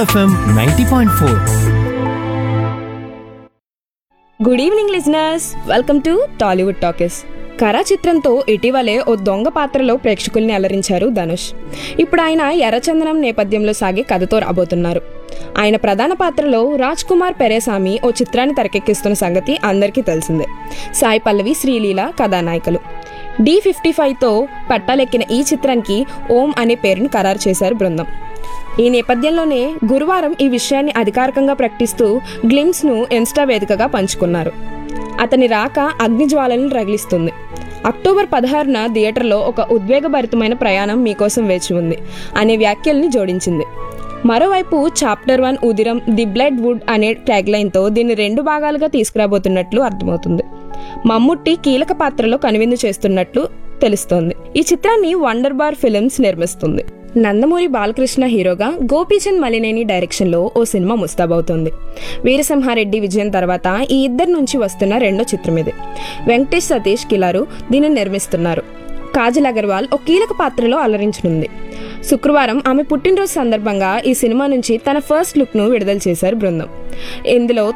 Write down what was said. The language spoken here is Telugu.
FM ninety point four good evening listeners welcome to Tollywood talkies కరా చిత్రంతో ఇటీవలే ఓ దొంగ పాత్రలో ప్రేక్షకుల్ని అలరించారు ధనుష్ ఇప్పుడు ఆయన ఎర్రచందనం నేపథ్యంలో సాగే కథతో రాబోతున్నారు ఆయన ప్రధాన పాత్రలో రాజ్ కుమార్ పెరేసామి ఓ చిత్రాన్ని తెరకెక్కిస్తున్న సంగతి అందరికీ తెలిసిందే సాయి పల్లవి శ్రీలీల కథానాయకులు డి ఫిఫ్టీ ఫైవ్తో పట్టాలెక్కిన ఈ చిత్రానికి ఓం అనే పేరును ఖరారు చేశారు బృందం ఈ నేపథ్యంలోనే గురువారం ఈ విషయాన్ని అధికారికంగా ప్రకటిస్తూ గ్లిమ్స్ను ఇన్స్టా వేదికగా పంచుకున్నారు అతని రాక అగ్నిజ్వాలను రగిలిస్తుంది అక్టోబర్ పదహారున థియేటర్లో ఒక ఉద్వేగభరితమైన ప్రయాణం మీకోసం వేచి ఉంది అనే వ్యాఖ్యల్ని జోడించింది మరోవైపు chapter one Udhiram the blood wood అనే ట్యాగ్లైన్తో దీన్ని రెండు భాగాలుగా తీసుకురాబోతున్నట్లు అర్థమవుతుంది మమ్ముట్టి కీలక పాత్రలో కనువిందు చేస్తున్నట్లు తెలుస్తోంది ఈ చిత్రాన్ని వండర్ బార్ ఫిల్మ్స్ నిర్మిస్తుంది నందమూరి బాలకృష్ణ హీరోగా గోపీచంద్ మలినేని డైరెక్షన్లో ఓ సినిమా ముస్తాబవుతోంది వీరసింహారెడ్డి విజయం తర్వాత ఈ ఇద్దరి నుంచి వస్తున్న రెండో చిత్రం ఇది వెంకటేష్ సతీష్ కిలారు దీనిని నిర్మిస్తున్నారు కాజల్ అగర్వాల్ ఓ కీలక పాత్రలో అలరించనుంది శుక్రవారం ఆమె పుట్టినరోజు సందర్భంగా ఈ సినిమా నుంచి తన ఫస్ట్ లుక్ను విడుదల చేశారు బృందం ఇందులో